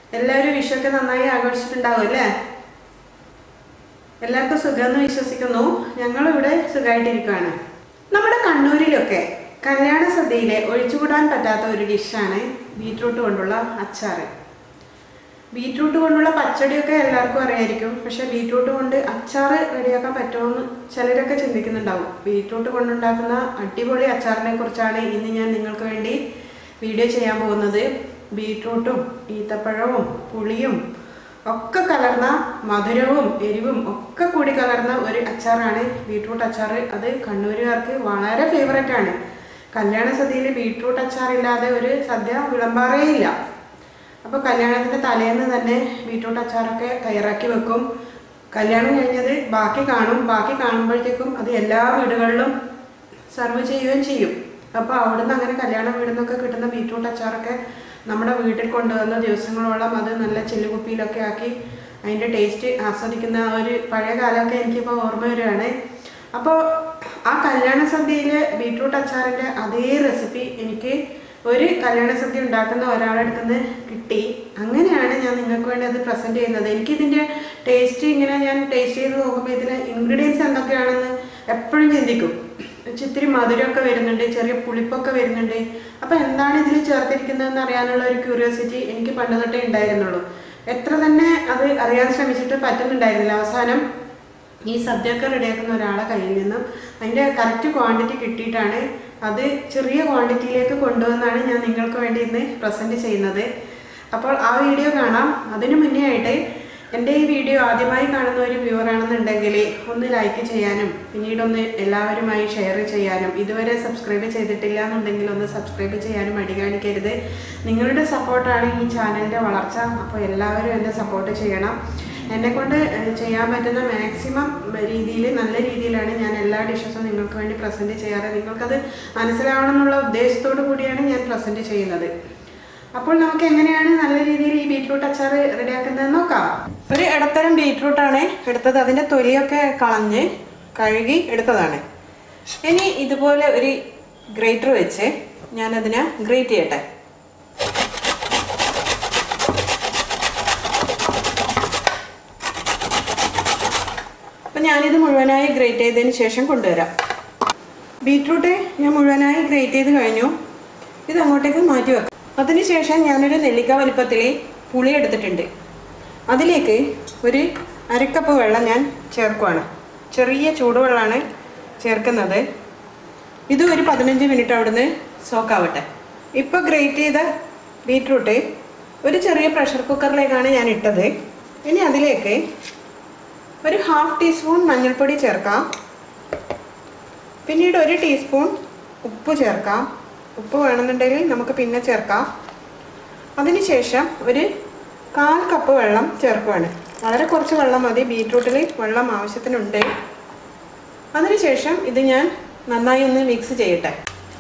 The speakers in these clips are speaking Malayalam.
എല്ലാവരും വിഷുവൊക്കെ നന്നായി ആഘോഷിച്ചിട്ടുണ്ടാവും അല്ലേ എല്ലാവർക്കും സുഖമെന്ന് വിശ്വസിക്കുന്നു ഞങ്ങളിവിടെ സുഖമായിട്ടിരിക്കുകയാണ് നമ്മുടെ കണ്ണൂരിലൊക്കെ കല്യാണ സദ്യയിലെ ഒഴിച്ചുകൂടാൻ പറ്റാത്ത ഒരു ഡിഷാണ് ബീറ്റ്റൂട്ട് കൊണ്ടുള്ള അച്ചാറ് ബീറ്റ്റൂട്ട് കൊണ്ടുള്ള പച്ചടിയൊക്കെ എല്ലാവർക്കും അറിയായിരിക്കും പക്ഷെ ബീറ്റ്റൂട്ട് കൊണ്ട് അച്ചാറ് റെഡിയാക്കാൻ പറ്റുമെന്ന് ചിലരൊക്കെ ചിന്തിക്കുന്നുണ്ടാവും ബീറ്റ്റൂട്ട് കൊണ്ടുണ്ടാക്കുന്ന അടിപൊളി അച്ചാറിനെ കുറിച്ചാണ് ഇന്ന് ഞാൻ നിങ്ങൾക്ക് വേണ്ടി വീഡിയോ ചെയ്യാൻ പോകുന്നത് ബീറ്റ്റൂട്ടും ഈത്തപ്പഴവും പുളിയും ഒക്കെ കലർന്ന മധുരവും എരിവും ഒക്കെ കൂടി കലർന്ന ഒരു അച്ചാറാണ് ബീട്രൂട്ട് അച്ചാർ അത് കണ്ണൂരുകാർക്ക് വളരെ ഫേവറേറ്റ് ആണ് കല്യാണ സദ്യയിൽ ബീട്രൂട്ട് അച്ചാറില്ലാതെ ഒരു സദ്യ വിളമ്പാറേ ഇല്ല അപ്പോൾ കല്യാണത്തിൻ്റെ തലേന്ന് തന്നെ ബീട്രൂട്ട് അച്ചാറൊക്കെ തയ്യാറാക്കി വെക്കും കല്യാണം കഴിഞ്ഞത് ബാക്കി കാണും ബാക്കി കാണുമ്പോഴത്തേക്കും അത് എല്ലാ വീടുകളിലും സർവ് ചെയ്യുകയും ചെയ്യും അപ്പോൾ അവിടുന്ന് അങ്ങനെ കല്യാണ വീടിൽ നിന്നൊക്കെ കിട്ടുന്ന ബീട്രൂട്ട് അച്ചാറൊക്കെ നമ്മുടെ വീട്ടിൽ കൊണ്ടുവന്ന ദിവസങ്ങളോളം അത് നല്ല ചില്ലുകുപ്പിയിലൊക്കെ ആക്കി അതിൻ്റെ ടേസ്റ്റ് ആസ്വദിക്കുന്ന ആ ഒരു പഴയ കാലമൊക്കെ എനിക്കിപ്പോൾ ഓർമ്മ വരികയാണ് അപ്പോൾ ആ കല്യാണ സദ്യയിലെ ബീട്രൂട്ട് അച്ചാറിൻ്റെ അതേ റെസിപ്പി എനിക്ക് ഒരു കല്യാണ സദ്യ ഉണ്ടാക്കുന്ന ഒരാളെടുത്ത് നിന്ന് കിട്ടി അങ്ങനെയാണ് ഞാൻ നിങ്ങൾക്ക് വേണ്ടി അത് പ്രസൻറ്റ് ചെയ്യുന്നത് എനിക്കിതിൻ്റെ ടേസ്റ്റ് ഇങ്ങനെ ഞാൻ ടേസ്റ്റ് ചെയ്ത് നോക്കുമ്പോൾ ഇതിലെ ഇൻഗ്രീഡിയൻസ് എന്തൊക്കെയാണെന്ന് എപ്പോഴും ചിന്തിക്കും ഇത്തിരി മധുരമൊക്കെ വരുന്നുണ്ട് ചെറിയ പുളിപ്പൊക്കെ വരുന്നുണ്ട് അപ്പോൾ എന്താണ് ഇതിൽ ചേർത്തിരിക്കുന്നതെന്ന് അറിയാനുള്ള ഒരു ക്യൂരിയോസിറ്റി എനിക്ക് പണ്ട് തൊട്ടേ ഉണ്ടായിരുന്നുള്ളൂ എത്ര തന്നെ അത് അറിയാൻ ശ്രമിച്ചിട്ട് പറ്റുന്നുണ്ടായിരുന്നില്ല അവസാനം ഈ സദ്യയൊക്കെ റെഡിയാക്കുന്ന ഒരാളെ കയ്യിൽ നിന്നും അതിൻ്റെ കറക്റ്റ് ക്വാണ്ടിറ്റി കിട്ടിയിട്ടാണ് അത് ചെറിയ ക്വാണ്ടിറ്റിയിലേക്ക് കൊണ്ടുവന്നാണ് ഞാൻ നിങ്ങൾക്ക് വേണ്ടി ഇന്ന് പ്രസൻറ്റ് ചെയ്യുന്നത് അപ്പോൾ ആ വീഡിയോ കാണാം അതിനു മുന്നേ ആയിട്ട് എൻ്റെ ഈ വീഡിയോ ആദ്യമായി കാണുന്ന ഒരു വ്യൂവർ ആണെന്നുണ്ടെങ്കിൽ ഒന്ന് ലൈക്ക് ചെയ്യാനും പിന്നീട് ഒന്ന് എല്ലാവരുമായി ഷെയർ ചെയ്യാനും ഇതുവരെ സബ്സ്ക്രൈബ് ചെയ്തിട്ടില്ല എന്നുണ്ടെങ്കിൽ ഒന്ന് സബ്സ്ക്രൈബ് ചെയ്യാനും മടി കാണിക്കരുത് നിങ്ങളുടെ സപ്പോർട്ടാണ് ഈ ചാനലിൻ്റെ വളർച്ച അപ്പോൾ എല്ലാവരും എന്നെ സപ്പോർട്ട് ചെയ്യണം എന്നെ കൊണ്ട് ചെയ്യാൻ പറ്റുന്ന മാക്സിമം രീതിയിൽ നല്ല രീതിയിലാണ് ഞാൻ എല്ലാ ഡിഷസും നിങ്ങൾക്ക് വേണ്ടി പ്രസൻറ്റ് ചെയ്യാറ് നിങ്ങൾക്കത് മനസ്സിലാവണം എന്നുള്ള ഉദ്ദേശത്തോടു കൂടിയാണ് ഞാൻ പ്രസൻറ്റ് ചെയ്യുന്നത് അപ്പോൾ നമുക്ക് എങ്ങനെയാണ് നല്ല രീതിയിൽ ഈ ബീറ്റ്റൂട്ട് അച്ചാർ റെഡിയാക്കുന്നത് നോക്കാം ഒരു ഇടത്തരം ബീറ്റ്റൂട്ടാണ് എടുത്തത് അതിൻ്റെ തൊലിയൊക്കെ കളഞ്ഞ് കഴുകി എടുത്തതാണ് ഇനി ഇതുപോലെ ഒരു ഗ്രേറ്റർ വെച്ച് ഞാനതിനെ ഗ്രേറ്റ് ചെയ്യട്ടെ അപ്പം ഞാനിത് മുഴുവനായി ഗ്രേറ്റ് ചെയ്തതിന് ശേഷം കൊണ്ടുവരാം ബീറ്റ്റൂട്ട് ഞാൻ മുഴുവനായി ഗ്രേറ്റ് ചെയ്ത് കഴിഞ്ഞു ഇത് അങ്ങോട്ടേക്ക് മാറ്റി വെക്കാം അതിനുശേഷം ഞാനൊരു നെല്ലിക്ക വലിപ്പത്തിൽ പുളി എടുത്തിട്ടുണ്ട് അതിലേക്ക് ഒരു അരക്കപ്പ് വെള്ളം ഞാൻ ചേർക്കുവാണ് ചെറിയ ചൂടുവെള്ളമാണ് ചേർക്കുന്നത് ഇത് ഒരു പതിനഞ്ച് മിനിറ്റ് അവിടുന്ന് സോക്കാവട്ടെ ഇപ്പോൾ ഗ്രേറ്റ് ചെയ്ത ബീറ്റ്റൂട്ട് ഒരു ചെറിയ പ്രഷർ കുക്കറിലേക്കാണ് ഞാൻ ഇട്ടത് ഇനി അതിലേക്ക് ഒരു ഹാഫ് ടീസ്പൂൺ മഞ്ഞൾപ്പൊടി ചേർക്കാം പിന്നീട് ഒരു ടീസ്പൂൺ ഉപ്പ് ചേർക്കാം ഉപ്പ് വേണമെന്നുണ്ടെങ്കിൽ നമുക്ക് പിന്നെ ചേർക്കാം അതിനുശേഷം ഒരു കാൽ കപ്പ് വെള്ളം ചേർക്കുവാണ് വളരെ കുറച്ച് വെള്ളം മതി ബീറ്റ്റൂട്ടിൽ വെള്ളം ആവശ്യത്തിനുണ്ട് അതിനുശേഷം ഇത് ഞാൻ നന്നായി ഒന്ന് മിക്സ് ചെയ്യട്ടെ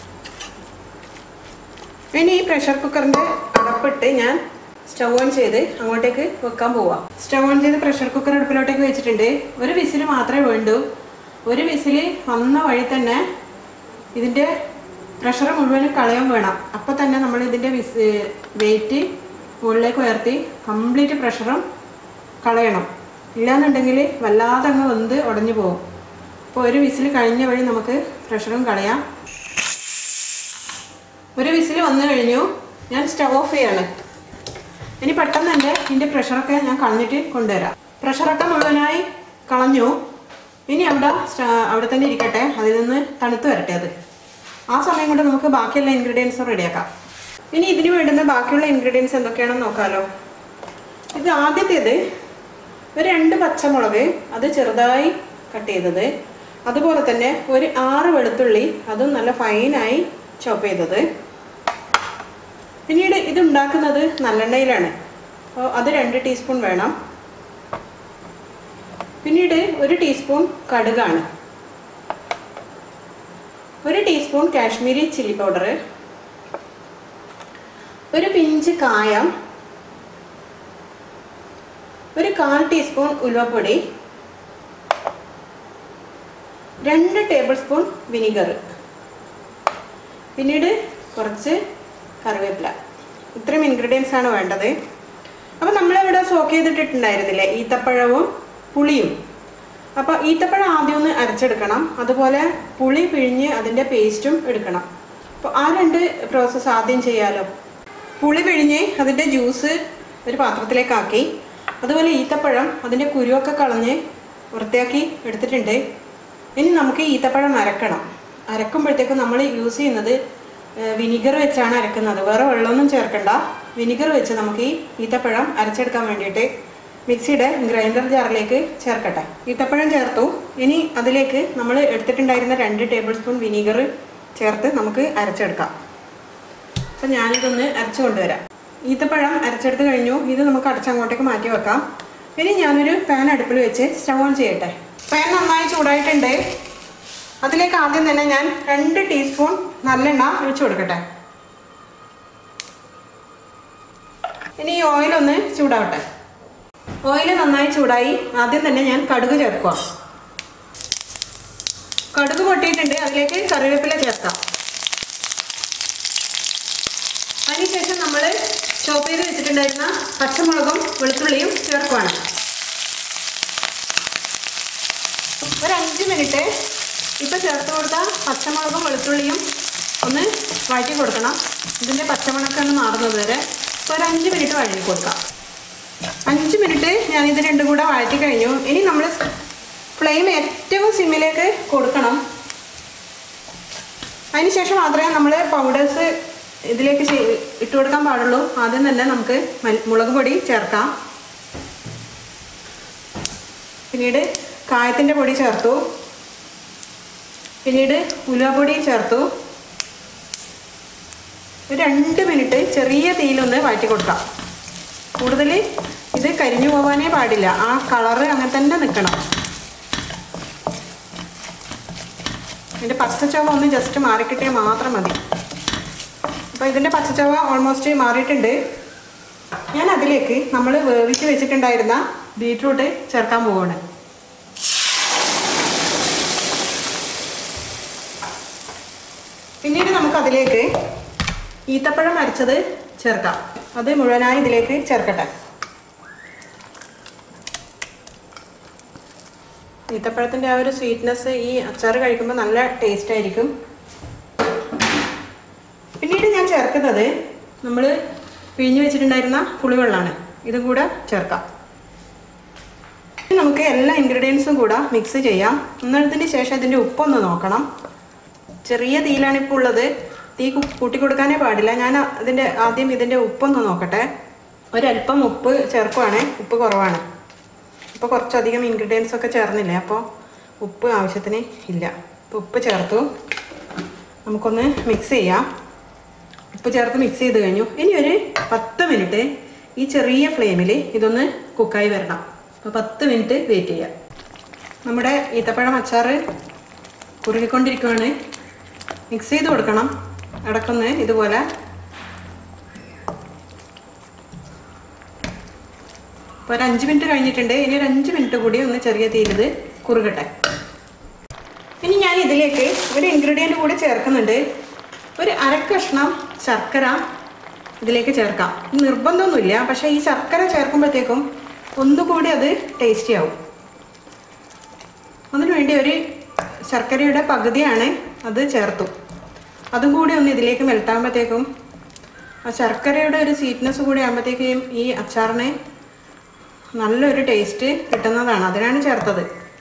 ഇനി ഈ പ്രഷർ കുക്കറിൻ്റെ അടപ്പിട്ട് ഞാൻ സ്റ്റൗ ഓൺ ചെയ്ത് അങ്ങോട്ടേക്ക് വെക്കാൻ പോവാം സ്റ്റൗ ഓൺ ചെയ്ത് പ്രഷർ കുക്കർ അടുപ്പിലോട്ടേക്ക് വെച്ചിട്ടുണ്ട് ഒരു വിസിൽ മാത്രമേ വേണ്ടൂ ഒരു വിസിൽ വന്ന വഴി തന്നെ ഇതിൻ്റെ പ്രഷർ മുഴുവനും കളയാൻ വേണം അപ്പോൾ തന്നെ നമ്മൾ ഇതിൻ്റെ വിസ് വെയിറ്റ് മുകളിലേക്ക് ഉയർത്തി കംപ്ലീറ്റ് പ്രഷറും കളയണം ഇല്ലാന്നുണ്ടെങ്കിൽ വല്ലാതെ അങ്ങ് വെന്ത് ഉടഞ്ഞു പോകും അപ്പോൾ ഒരു വിസിൽ കഴിഞ്ഞ വഴി നമുക്ക് പ്രഷറും കളയാം ഒരു വിസിൽ വന്നു കഴിഞ്ഞു ഞാൻ സ്റ്റവ് ഓഫ് ചെയ്യാണ് ഇനി പെട്ടെന്ന് തന്നെ ഇതിൻ്റെ പ്രഷറൊക്കെ ഞാൻ കളഞ്ഞിട്ട് കൊണ്ടുവരാം പ്രഷറൊക്കെ മുഴുവനായി കളഞ്ഞു ഇനി അവിടെ അവിടെ തന്നെ ഇരിക്കട്ടെ അതിൽ നിന്ന് തണുത്ത് വരട്ടെ അത് ആ സമയം കൊണ്ട് നമുക്ക് ബാക്കിയുള്ള ഇൻഗ്രീഡിയൻസും റെഡിയാക്കാം ഇനി ഇതിന് വേണ്ടുന്ന ബാക്കിയുള്ള ഇൻഗ്രീഡിയൻസ് എന്തൊക്കെയാണെന്ന് നോക്കാമല്ലോ ഇത് ആദ്യത്തേത് ഒരു രണ്ട് പച്ചമുളക് അത് ചെറുതായി കട്ട് ചെയ്തത് അതുപോലെ തന്നെ ഒരു ആറ് വെളുത്തുള്ളി അതും നല്ല ഫൈനായി ചോപ്പ് ചെയ്തത് പിന്നീട് ഇത് ഉണ്ടാക്കുന്നത് നല്ലെണ്ണയിലാണ് അപ്പോൾ അത് രണ്ട് ടീസ്പൂൺ വേണം പിന്നീട് ഒരു ടീസ്പൂൺ കടുകാണ് ഒരു ടീസ്പൂൺ കാശ്മീരി ചില്ലി പൗഡർ ഒരു പിഞ്ച് കായം ഒരു കാൽ ടീസ്പൂൺ ഉലുവപ്പൊടി രണ്ട് ടേബിൾ സ്പൂൺ വിനിഗർ പിന്നീട് കുറച്ച് കറിവേപ്പില ഇത്രയും ഇൻഗ്രീഡിയൻസ് ആണ് വേണ്ടത് അപ്പോൾ നമ്മളിവിടെ സോക്ക് ചെയ്തിട്ടിട്ടുണ്ടായിരുന്നില്ലേ ഈത്തപ്പഴവും പുളിയും അപ്പോൾ ഈത്തപ്പഴം ആദ്യം ഒന്ന് അരച്ചെടുക്കണം അതുപോലെ പുളി പിഴിഞ്ഞ് അതിൻ്റെ പേസ്റ്റും എടുക്കണം അപ്പോൾ ആ രണ്ട് പ്രോസസ്സ് ആദ്യം ചെയ്യാലോ പുളി പിഴിഞ്ഞ് അതിൻ്റെ ജ്യൂസ് ഒരു പാത്രത്തിലേക്കാക്കി അതുപോലെ ഈത്തപ്പഴം അതിൻ്റെ കുരുവൊക്കെ കളഞ്ഞ് വൃത്തിയാക്കി എടുത്തിട്ടുണ്ട് ഇനി നമുക്ക് ഈത്തപ്പഴം അരക്കണം അരക്കുമ്പോഴത്തേക്കും നമ്മൾ യൂസ് ചെയ്യുന്നത് വിനിഗർ വെച്ചാണ് അരക്കുന്നത് വേറെ വെള്ളമൊന്നും ചേർക്കണ്ട വിനിഗർ വെച്ച് നമുക്ക് ഈ ഈത്തപ്പഴം അരച്ചെടുക്കാൻ വേണ്ടിയിട്ട് മിക്സിയുടെ ഗ്രൈൻഡർ ജാറിലേക്ക് ചേർക്കട്ടെ ഈത്തപ്പഴം ചേർത്തു ഇനി അതിലേക്ക് നമ്മൾ എടുത്തിട്ടുണ്ടായിരുന്ന രണ്ട് ടേബിൾ സ്പൂൺ വിനീഗർ ചേർത്ത് നമുക്ക് അരച്ചെടുക്കാം അപ്പം ഞാനിതൊന്ന് അരച്ചു കൊണ്ടുവരാം ഈത്തപ്പഴം അരച്ചെടുത്ത് കഴിഞ്ഞു ഇത് നമുക്ക് അടച്ചങ്ങോട്ടേക്ക് മാറ്റി വെക്കാം ഇനി ഞാനൊരു പാൻ അടുപ്പിൽ വെച്ച് സ്റ്റവ് ഓൺ ചെയ്യട്ടെ പാൻ നന്നായി ചൂടായിട്ടുണ്ട് അതിലേക്ക് ആദ്യം തന്നെ ഞാൻ രണ്ട് ടീസ്പൂൺ നല്ലെണ്ണ ഒഴിച്ചു കൊടുക്കട്ടെ ഇനി ഈ ഓയിലൊന്ന് ചൂടാവട്ടെ ഓയിൽ നന്നായി ചൂടായി ആദ്യം തന്നെ ഞാൻ കടുക് ചേർക്കുക കടുക് പൊട്ടിയിട്ടുണ്ട് അതിലേക്ക് കറിവേപ്പില ചേർക്കാം അതിനുശേഷം നമ്മൾ ചോപ്പ് ചെയ്ത് വെച്ചിട്ടുണ്ടായിരുന്ന പച്ചമുളകും വെളുത്തുള്ളിയും ചേർക്കുവാണ് ഒരു അഞ്ച് മിനിറ്റ് ഇപ്പോൾ ചേർത്ത് കൊടുത്ത പച്ചമുളകും വെളുത്തുള്ളിയും ഒന്ന് വഴറ്റി കൊടുക്കണം ഇതിൻ്റെ പച്ചമുളകൊക്കെ ഒന്ന് മാറുന്നത് വരെ ഇപ്പോൾ ഒരു അഞ്ച് മിനിറ്റ് വഴറ്റി കൊടുക്കാം അഞ്ച് മിനിറ്റ് ഞാൻ ഇത് രണ്ടും കൂടെ വഴറ്റി കഴിഞ്ഞു ഇനി നമ്മൾ ഫ്ലെയിം ഏറ്റവും സിമ്മിലേക്ക് കൊടുക്കണം അതിനുശേഷം മാത്രമേ നമ്മൾ പൗഡേഴ്സ് ഇതിലേക്ക് ചെയ്- ഇട്ട് കൊടുക്കാൻ പാടുള്ളൂ ആദ്യം തന്നെ നമുക്ക് മൽ- മുളക് പൊടി ചേർക്കാം പിന്നീട് കായത്തിൻ്റെ പൊടി ചേർത്തു പിന്നീട് ഉലുവപ്പൊടി ചേർത്തു ഒരു രണ്ട് മിനിറ്റ് ചെറിയ തീയിലൊന്ന് വഴറ്റി കൊടുക്കാം കൂടുതൽ ഇത് കരിഞ്ഞു പോകാനേ പാടില്ല ആ കളറ് അങ്ങനെ തന്നെ നിൽക്കണം ഇതിൻ്റെ പച്ചച്ചവ ഒന്ന് ജസ്റ്റ് മാറിക്കിട്ടിയാൽ മാത്രം മതി അപ്പോൾ ഇതിൻ്റെ പച്ചച്ചവ ഓൾമോസ്റ്റ് മാറിയിട്ടുണ്ട് ഞാൻ അതിലേക്ക് നമ്മൾ വേവിച്ച് വെച്ചിട്ടുണ്ടായിരുന്ന ബീട്രൂട്ട് ചേർക്കാൻ പോവാണ് പിന്നീട് നമുക്ക് അതിലേക്ക് ഈത്തപ്പഴം അരച്ചത് ചേർക്കാം അത് മുഴുവനായി ഇതിലേക്ക് ചേർക്കട്ടെ ഈത്തപ്പഴത്തിൻ്റെ ആ ഒരു സ്വീറ്റ്നെസ് ഈ അച്ചാർ കഴിക്കുമ്പോൾ നല്ല ടേസ്റ്റ് ആയിരിക്കും പിന്നീട് ഞാൻ ചേർക്കുന്നത് നമ്മൾ പിഴിഞ്ഞ് വെച്ചിട്ടുണ്ടായിരുന്ന പുളിവെള്ളമാണ് ഇതും കൂടെ ചേർക്കാം ഇനി നമുക്ക് എല്ലാ ഇൻഗ്രീഡിയൻസും കൂടെ മിക്സ് ചെയ്യാം എന്നതിന് ശേഷം ഇതിൻ്റെ ഉപ്പൊന്ന് നോക്കണം ചെറിയ തീയിലാണ് ഇപ്പോൾ ഉള്ളത് തീ കു- കൂട്ടി കൊടുക്കാനേ പാടില്ല ഞാൻ അതിൻ്റെ ആദ്യം ഇതിൻ്റെ ഉപ്പൊന്ന് നോക്കട്ടെ ഒരല്പം ഉപ്പ് ചേർക്കുവാണ് ഉപ്പ് കുറവാണ് ഇപ്പോൾ കുറച്ചധികം ഇൻഗ്രീഡിയൻസ് ഒക്കെ ചേർന്നില്ലേ അപ്പോൾ ഉപ്പ് ആവശ്യത്തിന് ഇല്ല അപ്പോൾ ഉപ്പ് ചേർത്തു നമുക്കൊന്ന് മിക്സ് ചെയ്യാം ഉപ്പ് ചേർത്ത് മിക്സ് ചെയ്ത് കഴിഞ്ഞു ഇനി ഒരു പത്ത് മിനിറ്റ് ഈ ചെറിയ ഫ്ലെയിമിൽ ഇതൊന്ന് കുക്കായി വരണം അപ്പോൾ പത്ത് മിനിറ്റ് വെയിറ്റ് ചെയ്യാം നമ്മുടെ ഈത്തപ്പഴം അച്ചാറ് കുറുകിക്കൊണ്ടിരിക്കുകയാണ് മിക്സ് ചെയ്ത് കൊടുക്കണം ഇടക്കൊന്ന് ഇതുപോലെ ഇപ്പോൾ ഒരു അഞ്ച് മിനിറ്റ് കഴിഞ്ഞിട്ടുണ്ട് ഇനി ഒരു അഞ്ച് മിനിറ്റ് കൂടി ഒന്ന് ചെറിയ തീയിൽ കുറുകട്ടെ ഇനി ഞാൻ ഇതിലേക്ക് ഒരു ഇൻഗ്രീഡിയൻറ്റ് കൂടി ചേർക്കുന്നുണ്ട് ഒരു അര കഷ്ണം ശർക്കര ഇതിലേക്ക് ചേർക്കാം നിർബന്ധമൊന്നുമില്ല പക്ഷേ ഈ ശർക്കര ചേർക്കുമ്പോഴത്തേക്കും ഒന്നുകൂടി അത് ടേസ്റ്റി ആവും അതിനു വേണ്ടി ഒരു ശർക്കരയുടെ പകുതിയാണ് അത് ചേർത്തു അതും കൂടി ഒന്ന് ഇതിലേക്ക് മെൽട്ടാകുമ്പോഴത്തേക്കും ആ ശർക്കരയുടെ ഒരു സ്വീറ്റ്നെസ് കൂടി ആകുമ്പോഴത്തേക്കും ഈ അച്ചാറിന് നല്ലൊരു ടേസ്റ്റ് കിട്ടുന്നതാണ് അതിനാണ് ചേർത്തത്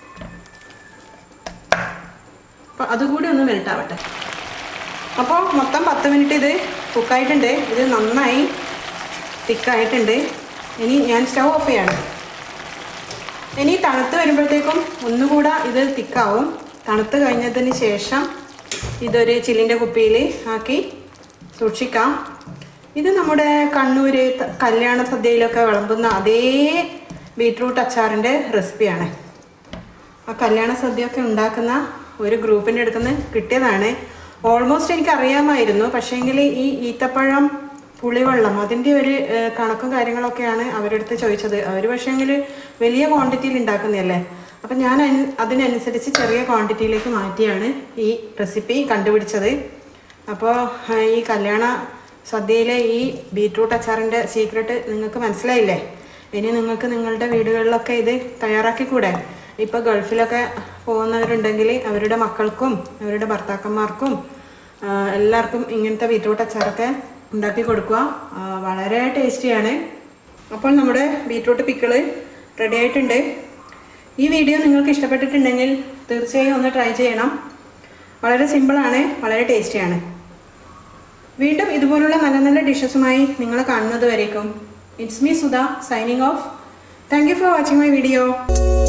അപ്പോൾ അതുകൂടി ഒന്ന് മെൽട്ടാവട്ടെ അപ്പോൾ മൊത്തം പത്ത് മിനിറ്റ് ഇത് കുക്കായിട്ടുണ്ട് ഇത് നന്നായി തിക്കായിട്ടുണ്ട് ഇനി ഞാൻ സ്റ്റൗ ഓഫ് ചെയ്യാണ് ഇനി തണുത്ത് വരുമ്പോഴത്തേക്കും ഒന്നുകൂടെ ഇത് തിക്കാവും തണുത്ത് കഴിഞ്ഞതിന് ശേഷം ഇതൊരു ചില്ലിൻ്റെ കുപ്പിയിൽ ആക്കി സൂക്ഷിക്കാം ഇത് നമ്മുടെ കണ്ണൂർ ത- കല്യാണ സദ്യയിലൊക്കെ വിളമ്പുന്ന അതേ ബീട്രൂട്ട് അച്ചാറിൻ്റെ റെസിപ്പിയാണ് ആ കല്യാണ സദ്യയൊക്കെ ഉണ്ടാക്കുന്ന ഒരു ഗ്രൂപ്പിൻ്റെ അടുത്ത് നിന്ന് കിട്ടിയതാണ് ഓൾമോസ്റ്റ് എനിക്ക് അറിയാമായിരുന്നു പക്ഷേങ്കിൽ ഈ ഈത്തപ്പഴം പുളിവെള്ളം അതിൻ്റെ ഒരു ഏഹ്, കണക്കും കാര്യങ്ങളൊക്കെയാണ് അവരുടെ അടുത്ത് ചോദിച്ചത് അവർ പക്ഷേങ്കിൽ വലിയ ക്വാണ്ടിറ്റിയിൽ ഉണ്ടാക്കുന്നതല്ലേ അപ്പം ഞാൻ അതിന് അതിനനുസരിച്ച് ചെറിയ ക്വാണ്ടിറ്റിയിലേക്ക് മാറ്റിയാണ് ഈ റെസിപ്പി കണ്ടുപിടിച്ചത് അപ്പോൾ ഈ കല്യാണ സദ്യയിലെ ഈ ബീറ്റ്റൂട്ട് അച്ചാറിൻ്റെ സീക്രട്ട് നിങ്ങൾക്ക് മനസ്സിലായില്ലേ ഇനി നിങ്ങൾക്ക് നിങ്ങളുടെ വീടുകളിലൊക്കെ ഇത് തയ്യാറാക്കിക്കൂടെ ഇപ്പോൾ ഗൾഫിലൊക്കെ പോകുന്നവരുണ്ടെങ്കിൽ അവരുടെ മക്കൾക്കും അവരുടെ ഭർത്താക്കന്മാർക്കും ആ, എല്ലാവർക്കും ഇങ്ങനത്തെ ബീറ്റ്റൂട്ട് അച്ചാറൊക്കെ ഉണ്ടാക്കി കൊടുക്കുക ആ, വളരെ ടേസ്റ്റിയാണ് അപ്പോൾ നമ്മുടെ ബീറ്റ്റൂട്ട് പിക്കിള് റെഡി ആയിട്ടുണ്ട് ഈ വീഡിയോ നിങ്ങൾക്ക് ഇഷ്ടപ്പെട്ടിട്ടുണ്ടെങ്കിൽ തീർച്ചയായും ഒന്ന് ട്രൈ ചെയ്യണം വളരെ സിമ്പിളാണ് വളരെ ടേസ്റ്റിയാണ് വീണ്ടും ഇതുപോലുള്ള നല്ല നല്ല ഡിഷസുമായി നിങ്ങളെ കാണുന്നത് വരേക്കും it's me Sudha signing off thank you for watching my video